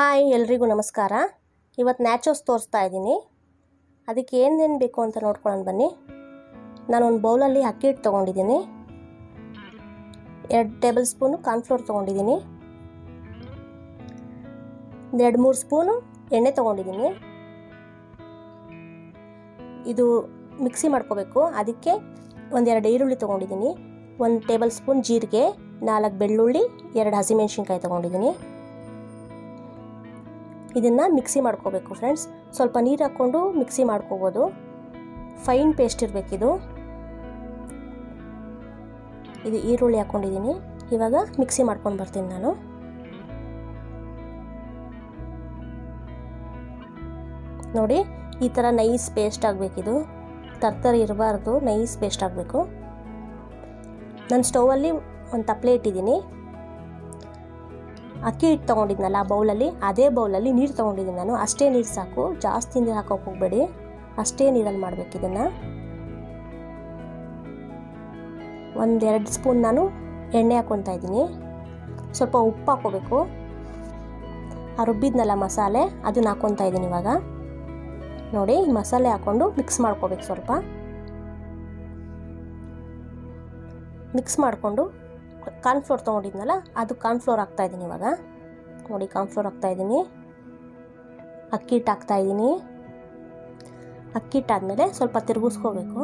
hi ಎಲ್ರಿಗೂ ನಮಸ್ಕಾರ ಇವತ್ತು ನ್ಯಾಚೋಸ್ ತೋರಿಸ್ತಾ ಇದ್ದೀನಿ ಅದಕ್ಕೆ ಏನೇನು ಬೇಕು ಅಂತ ನೋಡ್ಕೊಳ್ಳೋಣ ಬನ್ನಿ ನಾನೊಂದು ಬೌಲಲ್ಲಿ ಅಕ್ಕಿ ಹಿಟ್ಟು ತೊಗೊಂಡಿದ್ದೀನಿ ಎರಡು ಟೇಬಲ್ ಸ್ಪೂನು ಕಾರ್ನ್ಫ್ಲೋರ್ ತೊಗೊಂಡಿದ್ದೀನಿ ಎರಡು ಮೂರು ಸ್ಪೂನು ಎಣ್ಣೆ ತೊಗೊಂಡಿದ್ದೀನಿ ಇದು ಮಿಕ್ಸಿ ಮಾಡ್ಕೋಬೇಕು ಅದಕ್ಕೆ ಒಂದೆರಡು ಈರುಳ್ಳಿ ತೊಗೊಂಡಿದ್ದೀನಿ ಒಂದು ಟೇಬಲ್ ಸ್ಪೂನ್ ಜೀರಿಗೆ ನಾಲ್ಕು ಬೆಳ್ಳುಳ್ಳಿ ಎರಡು ಹಸಿಮೆಣ್ಸಿನ್ಕಾಯಿ ತೊಗೊಂಡಿದ್ದೀನಿ ಇದನ್ನು ಮಿಕ್ಸಿ ಮಾಡ್ಕೋಬೇಕು ಫ್ರೆಂಡ್ಸ್ ಸ್ವಲ್ಪ ನೀರು ಹಾಕ್ಕೊಂಡು ಮಿಕ್ಸಿ ಮಾಡ್ಕೋಬೋದು ಫೈನ್ ಪೇಸ್ಟ್ ಇರಬೇಕಿದು ಇದು ಈರುಳ್ಳಿ ಹಾಕ್ಕೊಂಡಿದ್ದೀನಿ ಇವಾಗ ಮಿಕ್ಸಿ ಮಾಡ್ಕೊಂಡು ಬರ್ತೀನಿ ನಾನು ನೋಡಿ ಈ ಥರ ನೈಸ್ ಪೇಸ್ಟ್ ಆಗಬೇಕಿದು ತರ್ತರಿ ಇರಬಾರ್ದು ನೈಸ್ ಪೇಸ್ಟ್ ಆಗಬೇಕು ನಾನು ಸ್ಟೌವಲ್ಲಿ ಒಂದು ತಪ್ಪಲೆ ಇಟ್ಟಿದ್ದೀನಿ ಅಕ್ಕಿ ಹಿಟ್ಟು ತೊಗೊಂಡಿದ್ನಲ್ಲ ಆ ಬೌಲಲ್ಲಿ ಅದೇ ಬೌಲಲ್ಲಿ ನೀರು ತೊಗೊಂಡಿದ್ದೀನಿ ನಾನು ಅಷ್ಟೇ ನೀರು ಸಾಕು ಜಾಸ್ತಿ ನೀರು ಹಾಕೋಕೆ ಹೋಗಬೇಡಿ ಅಷ್ಟೇ ನೀರಲ್ಲಿ ಮಾಡಬೇಕು ಇದನ್ನು ಒಂದೆರಡು ಸ್ಪೂನ್ ನಾನು ಎಣ್ಣೆ ಹಾಕ್ಕೊತಾ ಇದ್ದೀನಿ ಸ್ವಲ್ಪ ಉಪ್ಪು ಹಾಕ್ಕೋಬೇಕು ಆ ರುಬ್ಬಿದ್ನಲ್ಲ ಮಸಾಲೆ ಅದನ್ನ ಹಾಕ್ಕೊತಾ ಇದ್ದೀನಿ ಇವಾಗ ನೋಡಿ ಮಸಾಲೆ ಹಾಕ್ಕೊಂಡು ಮಿಕ್ಸ್ ಮಾಡ್ಕೋಬೇಕು ಸ್ವಲ್ಪ ಮಿಕ್ಸ್ ಮಾಡಿಕೊಂಡು ಕಾರ್ನ್ಫ್ಲೋರ್ ತೊಗೊಂಡಿದ್ನಲ್ಲ ಅದು ಕಾರ್ನ್ಫ್ಲೋರ್ ಹಾಕ್ತಾಯಿದ್ದೀನಿ ಇವಾಗ ನೋಡಿ ಕಾರ್ನ್ಫ್ಲೋರ್ ಹಾಕ್ತಾಯಿದ್ದೀನಿ ಅಕ್ಕಿ ಹಿಟ್ಟು ಹಾಕ್ತಾಯಿದ್ದೀನಿ ಅಕ್ಕಿ ಹಿಟ್ಟಾದಮೇಲೆ ಸ್ವಲ್ಪ ತಿರುಗಿಸ್ಕೋಬೇಕು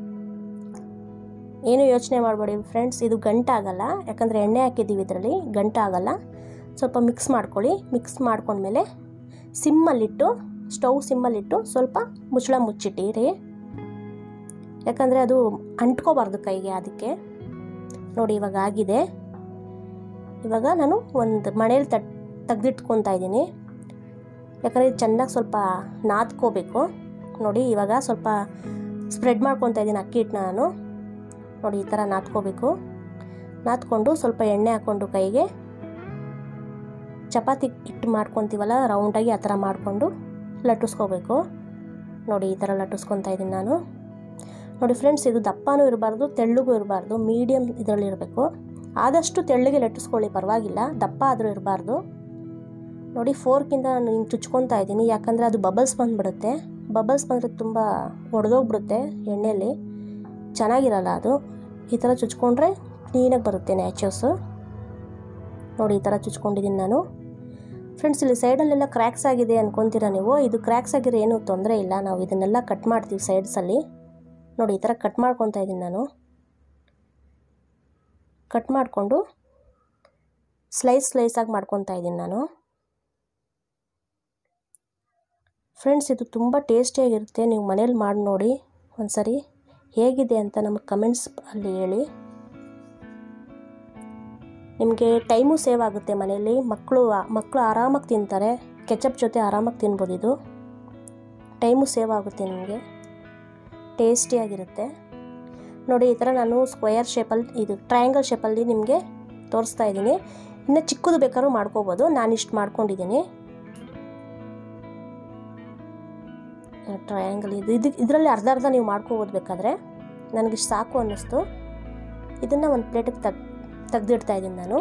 ಏನು ಯೋಚನೆ ಮಾಡಬೇಡಿ ಫ್ರೆಂಡ್ಸ್ ಇದು ಗಂಟಾಗಲ್ಲ ಯಾಕಂದರೆ ಎಣ್ಣೆ ಹಾಕಿದ್ದೀವಿ ಇದರಲ್ಲಿ ಗಂಟಾಗಲ್ಲ ಸ್ವಲ್ಪ ಮಿಕ್ಸ್ ಮಾಡ್ಕೊಳ್ಳಿ ಮಿಕ್ಸ್ ಮಾಡ್ಕೊಂಡ್ಮೇಲೆ ಸಿಮ್ಮಲ್ಲಿಟ್ಟು ಸ್ಟವ್ ಸಿಮ್ಮಲ್ಲಿಟ್ಟು ಸ್ವಲ್ಪ ಮುಚ್ಚಳ ಮುಚ್ಚಿಟ್ಟಿರಿ ಯಾಕಂದರೆ ಅದು ಅಂಟ್ಕೋಬಾರ್ದು ಕೈಗೆ ಅದಕ್ಕೆ ನೋಡಿ ಇವಾಗ ಆಗಿದೆ ಇವಾಗ ನಾನು ಒಂದು ಮಣೇಲಿ ತಟ್ ತೆಗ್ದಿಟ್ಕೊತಾ ಇದ್ದೀನಿ ಯಾಕಂದರೆ ಇದು ಚೆನ್ನಾಗಿ ಸ್ವಲ್ಪ ನಾದ್ಕೋಬೇಕು ನೋಡಿ ಇವಾಗ ಸ್ವಲ್ಪ ಸ್ಪ್ರೆಡ್ ಮಾಡ್ಕೊತಾ ಇದ್ದೀನಿ ಅಕ್ಕಿ ಹಿಟ್ಟನ್ನ ನಾನು ನೋಡಿ ಈ ಥರ ನಾದ್ಕೋಬೇಕು ನಾದ್ಕೊಂಡು ಸ್ವಲ್ಪ ಎಣ್ಣೆ ಹಾಕ್ಕೊಂಡು ಕೈಗೆ ಚಪಾತಿ ಹಿಟ್ಟು ಮಾಡ್ಕೊತೀವಲ್ಲ ರೌಂಡಾಗಿ ಆ ಥರ ಮಾಡಿಕೊಂಡು ಲಟ್ಟಿಸ್ಕೋಬೇಕು ನೋಡಿ ಈ ಥರ ಲಟ್ಟಿಸ್ಕೊತಾ ಇದ್ದೀನಿ ನಾನು ನೋಡಿ ಫ್ರೆಂಡ್ಸ್ ಇದು ದಪ್ಪನೂ ಇರಬಾರ್ದು ತೆಳ್ಳಗೂ ಇರಬಾರ್ದು ಮೀಡಿಯಮ್ ಇದರಲ್ಲಿ ಇರಬೇಕು ಆದಷ್ಟು ತೆಳ್ಳಗೆ ಲಟ್ಟಿಸ್ಕೊಳ್ಳಿ ಪರವಾಗಿಲ್ಲ ದಪ್ಪ ಆದರೂ ಇರಬಾರ್ದು ನೋಡಿ ಫೋರ್ಕಿಂದ ನಾನು ಹಿಂಗೆ ಚುಚ್ಕೊತಾ ಇದ್ದೀನಿ ಯಾಕಂದರೆ ಅದು ಬಬಲ್ಸ್ ಬಂದುಬಿಡುತ್ತೆ ಬಬಲ್ಸ್ ಬಂದರೆ ತುಂಬ ಒಡೆದೋಗ್ಬಿಡುತ್ತೆ ಎಣ್ಣೆಯಲ್ಲಿ ಚೆನ್ನಾಗಿರಲ್ಲ ಅದು ಈ ಥರ ಚುಚ್ಕೊಂಡ್ರೆ ಕ್ಲೀನಾಗಿ ಬರುತ್ತೆ ನ್ಯಾಚೋಸು ನೋಡಿ ಈ ಥರ ಚುಚ್ಕೊಂಡಿದ್ದೀನಿ ನಾನು ಫ್ರೆಂಡ್ಸ್ ಇಲ್ಲಿ ಸೈಡಲ್ಲೆಲ್ಲ ಕ್ರ್ಯಾಕ್ಸ್ ಆಗಿದೆ ಅನ್ಕೊತೀರಾ ನೀವು ಇದು ಕ್ರ್ಯಾಕ್ಸ್ ಆಗಿರೋ ಏನೂ ತೊಂದರೆ ಇಲ್ಲ ನಾವು ಇದನ್ನೆಲ್ಲ ಕಟ್ ಮಾಡ್ತೀವಿ ಸೈಡ್ಸಲ್ಲಿ ನೋಡಿ ಈ ಥರ ಕಟ್ ಮಾಡ್ಕೊತಾ ಇದ್ದೀನಿ ನಾನು ಕಟ್ ಮಾಡಿಕೊಂಡು ಸ್ಲೈಸ್ ಸ್ಲೈಸಾಗಿ ಮಾಡ್ಕೊತಾ ಇದ್ದೀನಿ ನಾನು ಫ್ರೆಂಡ್ಸ್ ಇದು ತುಂಬ ಟೇಸ್ಟಿಯಾಗಿರುತ್ತೆ ನೀವು ಮನೇಲಿ ಮಾಡಿ ನೋಡಿ ಒಂದ್ಸರಿ ಹೇಗಿದೆ ಅಂತ ನಮಗೆ ಕಮೆಂಟ್ಸ್ ಅಲ್ಲಿ ಹೇಳಿ ನಿಮಗೆ ಟೈಮು ಸೇವ್ ಆಗುತ್ತೆ ಮನೆಯಲ್ಲಿ ಮಕ್ಕಳು ಮಕ್ಕಳು ಆರಾಮಾಗಿ ತಿಂತಾರೆ ಕೆಚಪ್ ಜೊತೆ ಆರಾಮಾಗಿ ತಿನ್ಬೋದು ಇದು ಟೈಮು ಸೇವ್ ಆಗುತ್ತೆ ನಿಮಗೆ ಟೇಸ್ಟಿಯಾಗಿರುತ್ತೆ ನೋಡಿ ಈ ಥರ ನಾನು ಸ್ಕ್ವಯರ್ ಶೇಪಲ್ಲಿ ಇದು ಟ್ರಯಾಂಗಲ್ ಶೇಪಲ್ಲಿ ನಿಮಗೆ ತೋರಿಸ್ತಾ ಇದ್ದೀನಿ ಇನ್ನು ಚಿಕ್ಕದು ಬೇಕಾದ್ರೂ ಮಾಡ್ಕೋಬೋದು ನಾನು ಇಷ್ಟು ಮಾಡ್ಕೊಂಡಿದ್ದೀನಿ ಟ್ರಯಾಂಗಲ್ ಇದು ಇದು ಇದರಲ್ಲಿ ಅರ್ಧ ಅರ್ಧ ನೀವು ಮಾಡ್ಕೋಬೋದು ಬೇಕಾದರೆ ನನಗಿಷ್ಟು ಸಾಕು ಅನ್ನಿಸ್ತು ಇದನ್ನು ಒಂದು ಪ್ಲೇಟಿಗೆ ತೆಗ್ ತೆಗ್ದಿಡ್ತಾ ಇದ್ದೀನಿ ನಾನು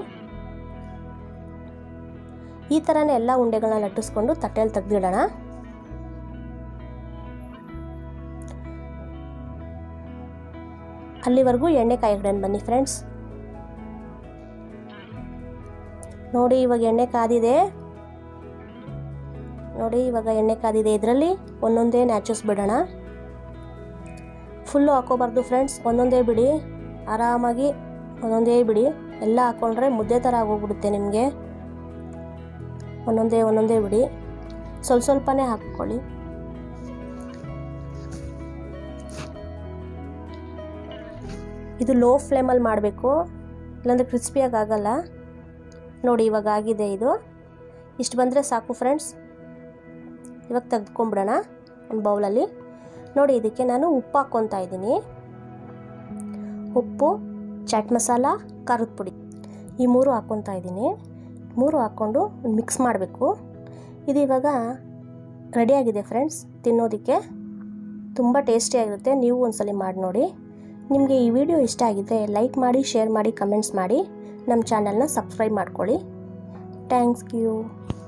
ಈ ಥರನೇ ಎಲ್ಲ ಉಂಡೆಗಳನ್ನ ಲಟ್ಟಿಸ್ಕೊಂಡು ತಟ್ಟೆಯಲ್ಲಿ ತೆಗ್ದಿಡೋಣ ಅಲ್ಲಿವರೆಗೂ ಎಣ್ಣೆ ಕಾಯಿಡೋಣ ಬನ್ನಿ ಫ್ರೆಂಡ್ಸ್ ನೋಡಿ ಇವಾಗ ಎಣ್ಣೆ ಕಾದಿದೆ ನೋಡಿ ಇವಾಗ ಎಣ್ಣೆ ಕಾದಿದೆ ಇದರಲ್ಲಿ ಒಂದೊಂದೇ ನ್ಯಾಚಸ್ ಬಿಡೋಣ ಫುಲ್ಲು ಹಾಕೋಬಾರ್ದು ಫ್ರೆಂಡ್ಸ್ ಒಂದೊಂದೇ ಬಿಡಿ ಆರಾಮಾಗಿ ಒಂದೊಂದೇ ಬಿಡಿ ಎಲ್ಲ ಹಾಕ್ಕೊಂಡ್ರೆ ಮುದ್ದೆ ಥರ ಆಗೋಗ್ಬಿಡುತ್ತೆ ನಿಮಗೆ ಒಂದೊಂದೇ ಒಂದೊಂದೇ ಬಿಡಿ ಸ್ವಲ್ಪ ಸ್ವಲ್ಪನೇ ಹಾಕ್ಕೊಳ್ಳಿ ಇದು ಲೋ ಫ್ಲೇಮಲ್ಲಿ ಮಾಡಬೇಕು ಇಲ್ಲಾಂದರೆ ಕ್ರಿಸ್ಪಿಯಾಗಿ ಆಗಲ್ಲ ನೋಡಿ ಇವಾಗ ಆಗಿದೆ ಇದು ಇಷ್ಟು ಬಂದರೆ ಸಾಕು ಫ್ರೆಂಡ್ಸ್ ಇವಾಗ ತೆಗೆದುಕೊಂಬಿಡೋಣ ಒಂದು ಬೌಲಲ್ಲಿ ನೋಡಿ ಇದಕ್ಕೆ ನಾನು ಉಪ್ಪು ಹಾಕ್ಕೊತಾ ಇದ್ದೀನಿ ಉಪ್ಪು ಚಾಟ್ ಮಸಾಲ ಖಾರದ ಪುಡಿ ಈ ಮೂರು ಹಾಕ್ಕೊತಾ ಇದ್ದೀನಿ ಮೂರು ಹಾಕ್ಕೊಂಡು ಮಿಕ್ಸ್ ಮಾಡಬೇಕು ಇದು ಇವಾಗ ರೆಡಿಯಾಗಿದೆ ಫ್ರೆಂಡ್ಸ್ ತಿನ್ನೋದಕ್ಕೆ ತುಂಬ ಟೇಸ್ಟಿಯಾಗಿರುತ್ತೆ ನೀವು ಒಂದ್ಸಲಿ ಮಾಡಿ ನೋಡಿ ನಿಮಗೆ ಈ ವಿಡಿಯೋ ಇಷ್ಟ ಆಗಿದ್ದರೆ ಲೈಕ್ ಮಾಡಿ ಶೇರ್ ಮಾಡಿ ಕಮೆಂಟ್ಸ್ ಮಾಡಿ ನಮ್ಮ ಚಾನಲ್ನ ಸಬ್ಸ್ಕ್ರೈಬ್ ಮಾಡ್ಕೊಳ್ಳಿ ಥ್ಯಾಂಕ್ಸ್ ಯು